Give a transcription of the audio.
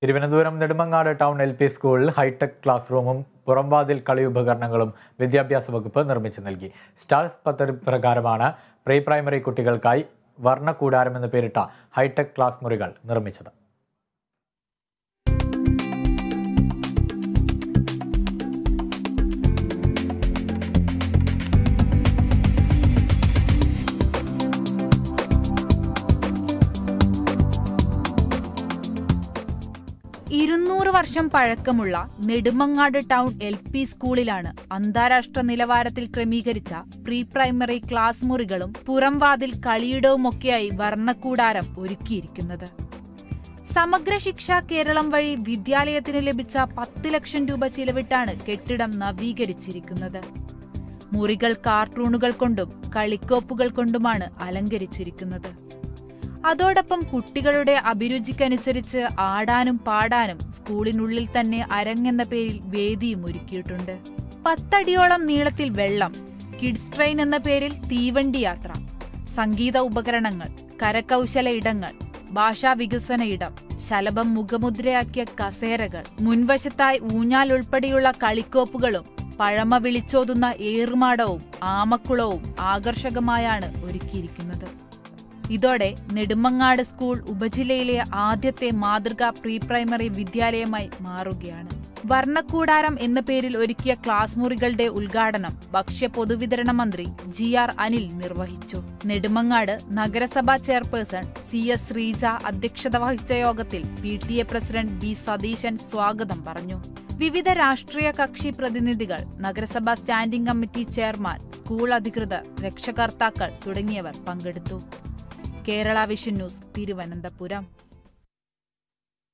Thiruvananthapuram Nedumangad town L P സ്കൂളിൽ hi-tech class റൂമും പുറംവാതിൽ കളി ഉപകരണങ്ങളും വിദ്യാഭ്യാസ വകുപ്പ് നിർമ്മിച്ചു നൽകി സ്റ്റാൾസ് പദ്ധതി പ്രകാരമാണ് പ്രീ പ്രൈമറി കുട്ടികൾക്കായി വർണ്ണക്കൂടാരം എന്ന് പേരിട്ട ഹൈടെക് ക്ലാസ് മുറികൾ നിർമ്മിച്ചത് ഇരുന്നൂറ് വർഷം പഴക്കമുള്ള നെടുമങ്ങാട് ടൗൺ എൽ പി സ്കൂളിലാണ് അന്താരാഷ്ട്ര നിലവാരത്തിൽ ക്രമീകരിച്ച പ്രീ പ്രൈമറി ക്ലാസ് മുറികളും പുറംവാതിൽ കളിയിടവുമൊക്കെയായി വർണ്ണക്കൂടാരം ഒരുക്കിയിരിക്കുന്നത് സമഗ്ര ശിക്ഷ കേരളം വഴി വിദ്യാലയത്തിന് ലഭിച്ച പത്ത് ലക്ഷം രൂപ ചിലവിട്ടാണ് കെട്ടിടം നവീകരിച്ചിരിക്കുന്നത് മുറികൾ കാർട്ടൂണുകൾ കൊണ്ടും കളിക്കോപ്പുകൾ കൊണ്ടുമാണ് അലങ്കരിച്ചിരിക്കുന്നത് അതോടൊപ്പം കുട്ടികളുടെ അഭിരുചിക്കനുസരിച്ച് ആടാനും പാടാനും സ്കൂളിനുള്ളിൽ തന്നെ അരങ്ങെന്ന പേരിൽ വേദിയും ഒരുക്കിയിട്ടുണ്ട് പത്തടിയോളം നീളത്തിൽ വെള്ളം കിഡ്സ് ട്രെയിൻ എന്ന പേരിൽ തീവണ്ടി യാത്ര സംഗീത ഉപകരണങ്ങൾ കരകൗശല ഇടങ്ങൾ ഭാഷാ വികസന ഇടം ശലഭം മുഖമുദ്രയാക്കിയ കസേരകൾ മുൻവശത്തായി ഊഞ്ഞാൽ ഉൾപ്പെടെയുള്ള കളിക്കോപ്പുകളും പഴമ വിളിച്ചോതുന്ന ഏറുമാടവും ആമക്കുളവും ആകർഷകമായാണ് ഒരുക്കിയിരിക്കുന്നത് ഇതോടെ നെടുമങ്ങാട് സ്കൂൾ ഉപജില്ലയിലെ ആദ്യത്തെ മാതൃകാ പ്രീ പ്രൈമറി വിദ്യാലയമായി മാറുകയാണ് വർണ്ണക്കൂടാരം എന്ന പേരിൽ ഒരുക്കിയ ക്ലാസ് മുറികളുടെ ഉദ്ഘാടനം ഭക്ഷ്യ പൊതുവിതരണ മന്ത്രി ജി ആർ അനിൽ നിർവഹിച്ചു നെടുമങ്ങാട് നഗരസഭാ ചെയർപേഴ്സൺ സി എസ് ശ്രീജ അധ്യക്ഷത വഹിച്ച യോഗത്തിൽ P T A president B Satheesan സ്വാഗതം പറഞ്ഞു വിവിധ രാഷ്ട്രീയ കക്ഷി പ്രതിനിധികൾ നഗരസഭാ സ്റ്റാൻഡിംഗ് കമ്മിറ്റി ചെയർമാൻ സ്കൂൾ അധികൃതർ രക്ഷകർത്താക്കൾ തുടങ്ങിയവർ പങ്കെടുത്തു കേരള വിഷൻ ന്യൂസ് തിരുവനന്തപുരം